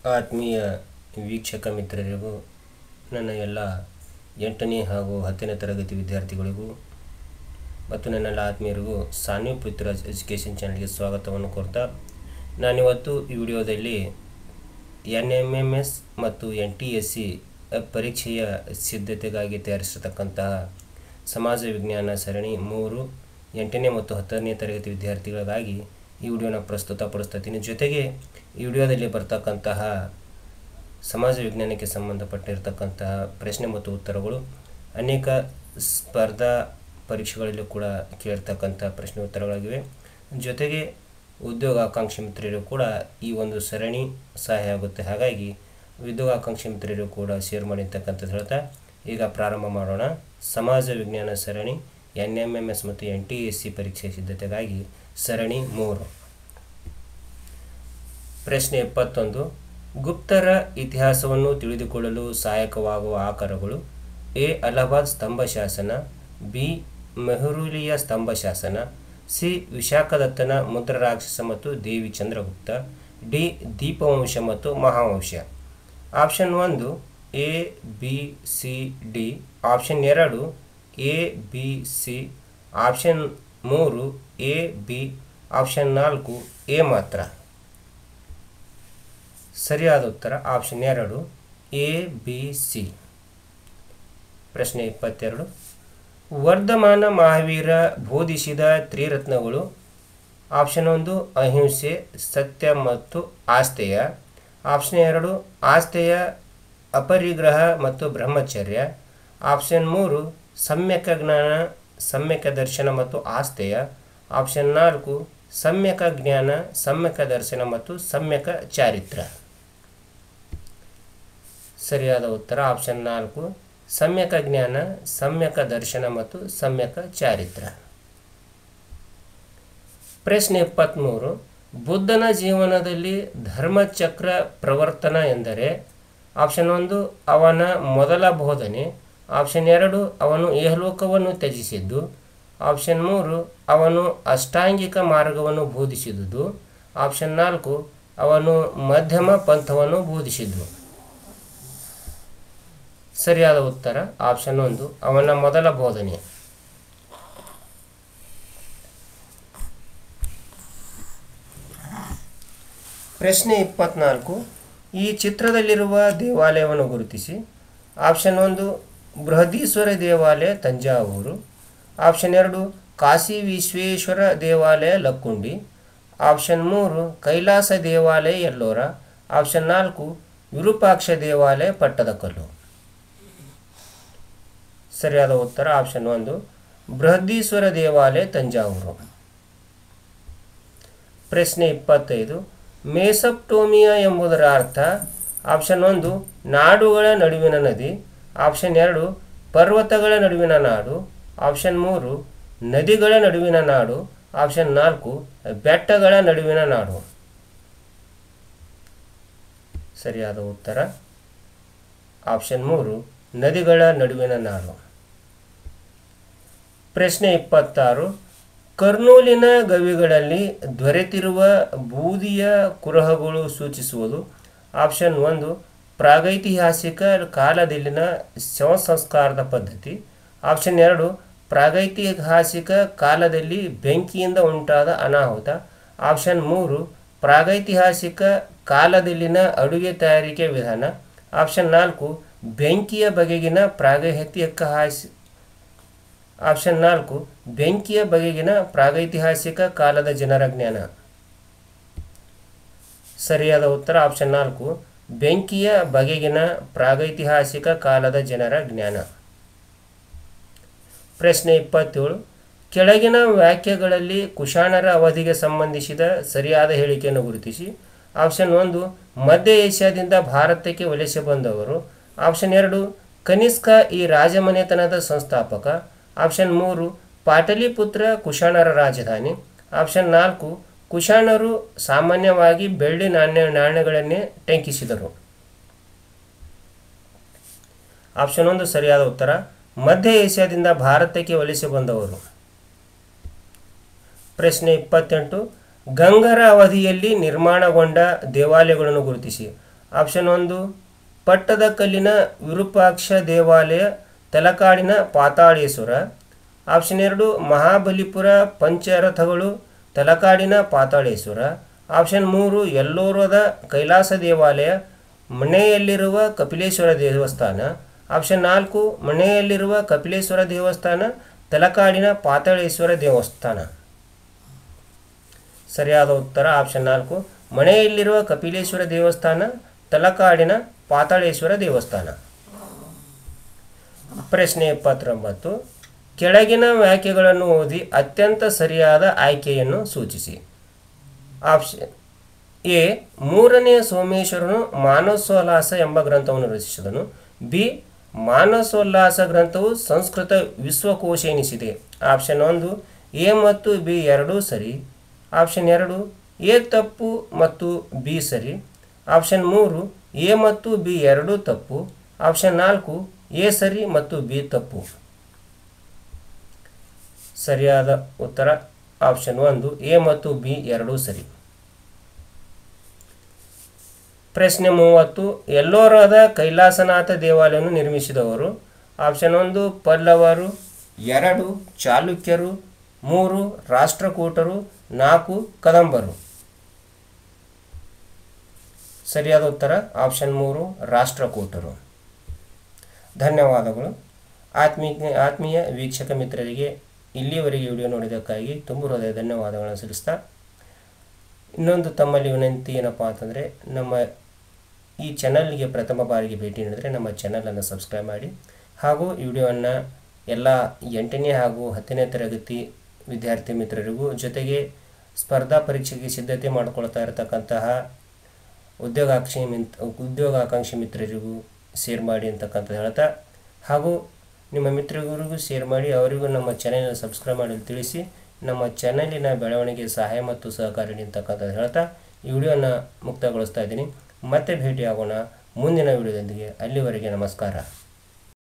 ಆತ್ಮೀಯ ವೀಕ್ಷಕ ಮಿತ್ರರಿಗೂ ನನ್ನ ಎಲ್ಲ ಎಂಟನೇ ಹಾಗೂ ಹತ್ತನೇ ತರಗತಿ ವಿದ್ಯಾರ್ಥಿಗಳಿಗೂ ಮತ್ತು ನನ್ನೆಲ್ಲ ಆತ್ಮೀಯರಿಗೂ ಸಾನ್ವಿ ಪೃಥ್ವಿರಾಜ್ ಎಜುಕೇಷನ್ ಚಾನಲ್ಗೆ ಸ್ವಾಗತವನ್ನು ಕೋರ್ತಾ ನಾನಿವತ್ತು ಈ ವಿಡಿಯೋದಲ್ಲಿ ಎನ್ ಎಮ್ ಎಮ್ ಎಸ್ ಮತ್ತು ಎನ್ ಟಿ ಎಸ್ ಸಿ ಪರೀಕ್ಷೆಯ ಸಿದ್ಧತೆಗಾಗಿ ತಯಾರಿಸಿರ್ತಕ್ಕಂತಹ ಸಮಾಜ ವಿಜ್ಞಾನ ಸರಣಿ ಮೂರು ಎಂಟನೇ ಮತ್ತು ಹತ್ತನೇ ತರಗತಿ ವಿದ್ಯಾರ್ಥಿಗಳಿಗಾಗಿ ಈ ವಿಡಿಯೋನ ಪ್ರಸ್ತುತಪಡಿಸ್ತೀನಿ ಜೊತೆಗೆ ಈ ವಿಡಿಯೋದಲ್ಲಿ ಬರ್ತಕ್ಕಂತಹ ಸಮಾಜ ವಿಜ್ಞಾನಕ್ಕೆ ಸಂಬಂಧಪಟ್ಟಿರ್ತಕ್ಕಂತಹ ಪ್ರಶ್ನೆ ಮತ್ತು ಉತ್ತರಗಳು ಅನೇಕ ಸ್ಪರ್ಧಾ ಪರೀಕ್ಷೆಗಳಲ್ಲೂ ಕೂಡ ಕೇಳಿರ್ತಕ್ಕಂಥ ಪ್ರಶ್ನೆ ಉತ್ತರಗಳಾಗಿವೆ ಜೊತೆಗೆ ಉದ್ಯೋಗಾಕಾಂಕ್ಷಿ ಮಿತ್ರರು ಕೂಡ ಈ ಒಂದು ಸರಣಿ ಸಹಾಯ ಆಗುತ್ತೆ ಹಾಗಾಗಿ ಉದ್ಯೋಗಾಕಾಂಕ್ಷಿ ಮಿತ್ರರು ಕೂಡ ಶೇರ್ ಮಾಡಿರ್ತಕ್ಕಂಥ ಹೇಳ್ತಾ ಈಗ ಪ್ರಾರಂಭ ಮಾಡೋಣ ಸಮಾಜ ವಿಜ್ಞಾನ ಸರಣಿ ಎನ್ ಎಮ್ ಎಮ್ ಎಸ್ ಮತ್ತು ಎನ್ ಟಿ ಎಸ್ ಸಿ ಪರೀಕ್ಷೆ ಸಿದ್ಧತೆಗಾಗಿ ಸರಣಿ ಮೂರು ಪ್ರಶ್ನೆ ಇಪ್ಪತ್ತೊಂದು ಗುಪ್ತರ ಇತಿಹಾಸವನ್ನು ತಿಳಿದುಕೊಳ್ಳಲು ಸಹಾಯಕವಾಗುವ ಆಕಾರಗಳು ಎ ಅಲಹಾಬಾದ್ ಸ್ತಂಭ ಶಾಸನ ಬಿ ಮೆಹರೂಲಿಯ ಸ್ತಂಭ ಶಾಸನ ಸಿ ವಿಶಾಖದತ್ತನ ಮುದ್ರ ರಾಕ್ಷಸ ಮತ್ತು ದೇವಿ ಚಂದ್ರಗುಪ್ತ ಡಿ ದೀಪವಂಶ ಮತ್ತು ಮಹಾವಂಶ ಆಪ್ಷನ್ ಒಂದು A B C D option ಎರಡು ಎ ಬಿ ಸಿ ಆಪ್ಷನ್ ಮೂರು ಎ ಬಿ ಆಪ್ಷನ್ ನಾಲ್ಕು ಎ ಮಾತ್ರ ಸರಿಯಾದ ಉತ್ತರ ಆಪ್ಷನ್ ಎರಡು ಎ ಬಿ ಸಿ ಪ್ರಶ್ನೆ ಇಪ್ಪತ್ತೆರಡು ವರ್ಧಮಾನ ಮಹಾವೀರ ಬೋಧಿಸಿದ ತ್ರಿರತ್ನಗಳು ಆಪ್ಷನ್ ಒಂದು ಅಹಿಂಸೆ ಸತ್ಯ ಮತ್ತು ಆಸ್ತೆಯ ಆಪ್ಷನ್ ಎರಡು ಆಸ್ತೆಯ ಅಪರಿಗ್ರಹ ಮತ್ತು ಬ್ರಹ್ಮಚರ್ಯ ಆಪ್ಷನ್ ಮೂರು ಸಮ್ಯಕ ಜ್ಞಾನ ಸಮ್ಯಕ ದರ್ಶನ ಮತ್ತು ಆಸ್ತೆಯ ಆಪ್ಷನ್ ನಾಲ್ಕು ಸಮ್ಯಕ ಜ್ಞಾನ ಸಮ್ಯಕ ದರ್ಶನ ಮತ್ತು ಸಮ್ಯಕ ಚಾರಿತ್ರ ಸರಿಯಾದ ಉತ್ತರ ಆಪ್ಷನ್ ನಾಲ್ಕು ಸಮ್ಯಕ ಜ್ಞಾನ ಸಮ್ಯಕ ದರ್ಶನ ಮತ್ತು ಸಮ್ಯಕ ಚಾರಿತ್ರ ಪ್ರಶ್ನೆ ಇಪ್ಪತ್ತ್ಮೂರು ಬುದ್ಧನ ಜೀವನದಲ್ಲಿ ಧರ್ಮಚಕ್ರ ಪ್ರವರ್ತನ ಎಂದರೆ ಆಪ್ಷನ್ ಒಂದು ಅವನ ಮೊದಲ ಬೋಧನೆ ಆಪ್ಷನ್ ಎರಡು ಅವನು ಏಹಲೋಕವನ್ನು ತ್ಯಜಿಸಿದ್ದು ಆಪ್ಷನ್ ಮೂರು ಅವನು ಅಷ್ಟಾಂಗಿಕ ಮಾರ್ಗವನ್ನು ಬೋಧಿಸಿದುದು ಆಪ್ಷನ್ ನಾಲ್ಕು ಅವನು ಮಧ್ಯಮ ಪಂಥವನ್ನು ಬೋಧಿಸಿದ್ದು ಸರಿಯಾದ ಉತ್ತರ ಆಪ್ಷನ್ ಒಂದು ಅವನ ಮೊದಲ ಬೋಧನೆ ಪ್ರಶ್ನೆ ಇಪ್ಪತ್ನಾಲ್ಕು ಈ ಚಿತ್ರದಲ್ಲಿರುವ ದೇವಾಲಯವನ್ನು ಗುರುತಿಸಿ ಆಪ್ಷನ್ ಒಂದು ಬೃಹದೀಶ್ವರ ದೇವಾಲಯ ತಂಜಾವೂರು ಆಪ್ಷನ್ ಎರಡು ಕಾಶಿ ವಿಶ್ವೇಶ್ವರ ದೇವಾಲಯ ಲಕ್ಕುಂಡಿ ಆಪ್ಷನ್ ಮೂರು ಕೈಲಾಸ ದೇವಾಲಯ ಎಲ್ಲೋರ ಆಪ್ಷನ್ ನಾಲ್ಕು ವಿರೂಪಾಕ್ಷ ದೇವಾಲಯ ಪಟ್ಟದಕಲ್ಲು ಸರಿಯಾದ ಉತ್ತರ ಆಪ್ಷನ್ ಒಂದು ಬೃಹದೀಶ್ವರ ದೇವಾಲಯ ತಂಜಾವೂರು ಪ್ರಶ್ನೆ ಇಪ್ಪತ್ತೈದು ಮೇಸಪ್ಟೋಮಿಯಾ ಎಂಬುದರ ಅರ್ಥ ಆಪ್ಷನ್ ಒಂದು ನಾಡುಗಳ ನಡುವಿನ ನದಿ ಆಪ್ಷನ್ ಎರಡು ಪರ್ವತಗಳ ನಡುವಿನ ನಾಡು ಆಪ್ಷನ್ ಮೂರು ನದಿಗಳ ನಡುವಿನ ನಾಡು ಆಪ್ಷನ್ ನಾಲ್ಕು ಬೆಟ್ಟಗಳ ನಡುವಿನ ನಾಡು ಸರಿಯಾದ ಉತ್ತರ ಆಪ್ಷನ್ ಮೂರು ನದಿಗಳ ನಡುವಿನ ನಾಡು ಪ್ರಶ್ನೆ ಇಪ್ಪತ್ತಾರು ಕರ್ನೂಲಿನ ಗವಿಗಳಲ್ಲಿ ದೊರೆತಿರುವ ಬೂದಿಯ ಕುರಹಗಳು ಸೂಚಿಸುವುದು ಆಪ್ಷನ್ ಒಂದು ಪ್ರಾಗೈತಿಹಾಸಿಕ ಕಾಲದಲ್ಲಿನ ಶವ ಸಂಸ್ಕಾರದ ಪದ್ಧತಿ ಆಪ್ಷನ್ ಎರಡು ಪ್ರಾಗೈತಿಹಾಸಿಕ ಕಾಲದಲ್ಲಿ ಬೆಂಕಿಯಿಂದ ಉಂಟಾದ ಅನಾಹುತ ಆಪ್ಷನ್ ಮೂರು ಪ್ರಾಗೈತಿಹಾಸಿಕ ಕಾಲದಲ್ಲಿನ ಅಡುಗೆ ತಯಾರಿಕೆ ವಿಧಾನ ಆಪ್ಷನ್ ನಾಲ್ಕು ಬೆಂಕಿಯ ಬಗೆಗಿನ ಪ್ರಾಗೈತಿಹಾಸಿ ಆಪ್ಷನ್ ನಾಲ್ಕು ಬೆಂಕಿಯ ಬಗೆಗಿನ ಪ್ರಾಗೈತಿಹಾಸಿಕ ಕಾಲದ ಜನರ ಜ್ಞಾನ ಸರಿಯಾದ ಉತ್ತರ ಆಪ್ಷನ್ ನಾಲ್ಕು ಬೆಂಕಿಯ ಬಗೆಗಿನ ಪ್ರಾಗೈತಿಹಾಸಿಕ ಕಾಲದ ಜನರ ಜ್ಞಾನ ಪ್ರಶ್ನೆ ಇಪ್ಪತ್ತೇಳು ಕೆಳಗಿನ ವಾಕ್ಯಗಳಲ್ಲಿ ಕುಶಾಣರ ಅವಧಿಗೆ ಸಂಬಂಧಿಸಿದ ಸರಿಯಾದ ಹೇಳಿಕೆಯನ್ನು ಗುರುತಿಸಿ ಆಪ್ಷನ್ ಒಂದು ಮಧ್ಯ ಏಷ್ಯಾದಿಂದ ಭಾರತಕ್ಕೆ ವಲಸೆ ಬಂದವರು ಆಪ್ಷನ್ ಎರಡು ಕನಿಷ್ಕ ಈ ರಾಜಮನೆತನದ ಸಂಸ್ಥಾಪಕ ಆಪ್ಷನ್ ಮೂರು ಪಾಟಲಿಪುತ್ರ ಕುಶಾಣರ ರಾಜಧಾನಿ ಆಪ್ಷನ್ ನಾಲ್ಕು ಕುಶಾಣರು ಸಾಮಾನ್ಯವಾಗಿ ಬೆಳ್ಳಿ ನಾಣ್ಯ ನಾಣ್ಯಗಳನ್ನೇ ಟಂಕಿಸಿದರು ಆಪ್ಷನ್ ಒಂದು ಸರಿಯಾದ ಉತ್ತರ ಮಧ್ಯ ಏಷ್ಯಾದಿಂದ ಭಾರತಕ್ಕೆ ವಲಸೆ ಬಂದವರು ಪ್ರಶ್ನೆ ಇಪ್ಪತ್ತೆಂಟು ಗಂಗರ ಅವಧಿಯಲ್ಲಿ ನಿರ್ಮಾಣಗೊಂಡ ದೇವಾಲಯಗಳನ್ನು ಗುರುತಿಸಿ ಆಪ್ಷನ್ ಒಂದು ಪಟ್ಟದ ಕಲ್ಲಿನ ವಿರೂಪಾಕ್ಷ ದೇವಾಲಯ ತಲಕಾಡಿನ ಪಾತಾಳೇಶ್ವರ ಆಪ್ಷನ್ ಎರಡು ಮಹಾಬಲಿಪುರ ಪಂಚರಥಗಳು ತಲಕಾಡಿನ ಪಾತಾಳೇಶ್ವರ ಆಪ್ಷನ್ ಮೂರು ಎಲ್ಲೋರದ ಕೈಲಾಸ ದೇವಾಲಯ ಮನೆಯಲ್ಲಿರುವ ಕಪಿಲೇಶ್ವರ ದೇವಸ್ಥಾನ ಆಪ್ಷನ್ ನಾಲ್ಕು ಮನೆಯಲ್ಲಿರುವ ಕಪಿಲೇಶ್ವರ ದೇವಸ್ಥಾನ ತಲಕಾಡಿನ ಪಾತಾಳೇಶ್ವರ ದೇವಸ್ಥಾನ ಸರಿಯಾದ ಉತ್ತರ ಆಪ್ಷನ್ ನಾಲ್ಕು ಮನೆಯಲ್ಲಿರುವ ಕಪಿಲೇಶ್ವರ ದೇವಸ್ಥಾನ ತಲಕಾಡಿನ ಪಾತಾಳೇಶ್ವರ ದೇವಸ್ಥಾನ ಪ್ರಶ್ನೆ ಎಪ್ಪತ್ತೊಂಬತ್ತು ಕೆಳಗಿನ ವಾಕ್ಯಗಳನ್ನು ಓದಿ ಅತ್ಯಂತ ಸರಿಯಾದ ಆಯ್ಕೆಯನ್ನು ಸೂಚಿಸಿ ಆಪ್ಷನ್ ಎ ಮೂರನೆಯ ಸೋಮೇಶ್ವರನು ಮಾನಸೋಲ್ಲಾಸ ಎಂಬ ಗ್ರಂಥವನ್ನು ರಚಿಸಿದನು ಬಿ ಮಾನಸೋಲ್ಲಾಸ ಗ್ರಂಥವು ಸಂಸ್ಕೃತ ವಿಶ್ವಕೋಶ ಎನಿಸಿದೆ ಆಪ್ಷನ್ ಒಂದು ಎ ಮತ್ತು ಬಿ ಎರಡೂ ಸರಿ ಆಪ್ಷನ್ ಎರಡು ಎ ತಪ್ಪು ಮತ್ತು ಬಿ ಸರಿ ಆಪ್ಷನ್ ಮೂರು ಎ ಮತ್ತು ಬಿ ಎರಡೂ ತಪ್ಪು ಆಪ್ಷನ್ ನಾಲ್ಕು ಎ ಸರಿ ಮತ್ತು ಬಿ ತಪ್ಪು ಸರಿಯಾದ ಉತ್ತರ ಆಪ್ಷನ್ ಒಂದು ಎ ಮತ್ತು ಬಿ ಎರಡೂ ಸರಿ ಪ್ರಶ್ನೆ ಮೂವತ್ತು ಎಲ್ಲೋರದ ಕೈಲಾಸನಾಥ ದೇವಾಲಯವನ್ನು ನಿರ್ಮಿಸಿದವರು ಆಪ್ಷನ್ ಒಂದು ಪಲ್ಲವರು ಎರಡು ಚಾಲುಕ್ಯರು ಮೂರು ರಾಷ್ಟ್ರಕೂಟರು ನಾಲ್ಕು ಕದಂಬರು ಸರಿಯಾದ ಉತ್ತರ ಆಪ್ಷನ್ ಮೂರು ರಾಷ್ಟ್ರಕೂಟರು ಧನ್ಯವಾದಗಳು ಆತ್ಮೀಯ ಆತ್ಮೀಯ ವೀಕ್ಷಕ ಮಿತ್ರರಿಗೆ ಇಲ್ಲಿಯವರೆಗೆ ವಿಡಿಯೋ ನೋಡಿದ್ದಕ್ಕಾಗಿ ತುಂಬ ಹೃದಯ ಧನ್ಯವಾದಗಳನ್ನು ಸಲ್ಲಿಸ್ತಾ ಇನ್ನೊಂದು ತಮ್ಮಲ್ಲಿ ವಿನಂತಿ ಏನಪ್ಪ ಅಂತಂದರೆ ನಮ್ಮ ಈ ಚಾನಲ್ಗೆ ಪ್ರಥಮ ಬಾರಿಗೆ ಭೇಟಿ ನೀಡಿದರೆ ನಮ್ಮ ಚಾನಲನ್ನು ಸಬ್ಸ್ಕ್ರೈಬ್ ಮಾಡಿ ಹಾಗೂ ಈ ವಿಡಿಯೋವನ್ನು ಎಲ್ಲ ಎಂಟನೇ ಹಾಗೂ ಹತ್ತನೇ ತರಗತಿ ವಿದ್ಯಾರ್ಥಿ ಮಿತ್ರರಿಗೂ ಜೊತೆಗೆ ಸ್ಪರ್ಧಾ ಪರೀಕ್ಷೆಗೆ ಸಿದ್ಧತೆ ಮಾಡಿಕೊಳ್ತಾ ಇರತಕ್ಕಂತಹ ಉದ್ಯೋಗಾಕ್ಷಿ ಮಿಂತ್ ಉದ್ಯೋಗಾಕಾಂಕ್ಷಿ ಮಿತ್ರರಿಗೂ ಶೇರ್ ಮಾಡಿ ಅಂತಕ್ಕಂಥದ್ದು ಹೇಳ್ತಾ ಹಾಗೂ ನಿಮ್ಮ ಮಿತ್ರರಿಗೂ ಶೇರ್ ಮಾಡಿ ಅವರಿಗೂ ನಮ್ಮ ಚಾನೆಲ್ ಸಬ್ಸ್ಕ್ರೈಬ್ ಮಾಡಲು ತಿಳಿಸಿ ನಮ್ಮ ಚಾನಲಿನ ಬೆಳವಣಿಗೆ ಸಹಾಯ ಮತ್ತು ಸಹಕಾರ ನೀಡ್ತಕ್ಕಂಥದ್ದು ಹೇಳ್ತಾ ಈ ವಿಡಿಯೋನ ಮುಕ್ತಗೊಳಿಸ್ತಾ ಇದ್ದೀನಿ ಮತ್ತೆ ಭೇಟಿಯಾಗೋಣ ಮುಂದಿನ ವಿಡಿಯೋದೊಂದಿಗೆ ಅಲ್ಲಿವರೆಗೆ ನಮಸ್ಕಾರ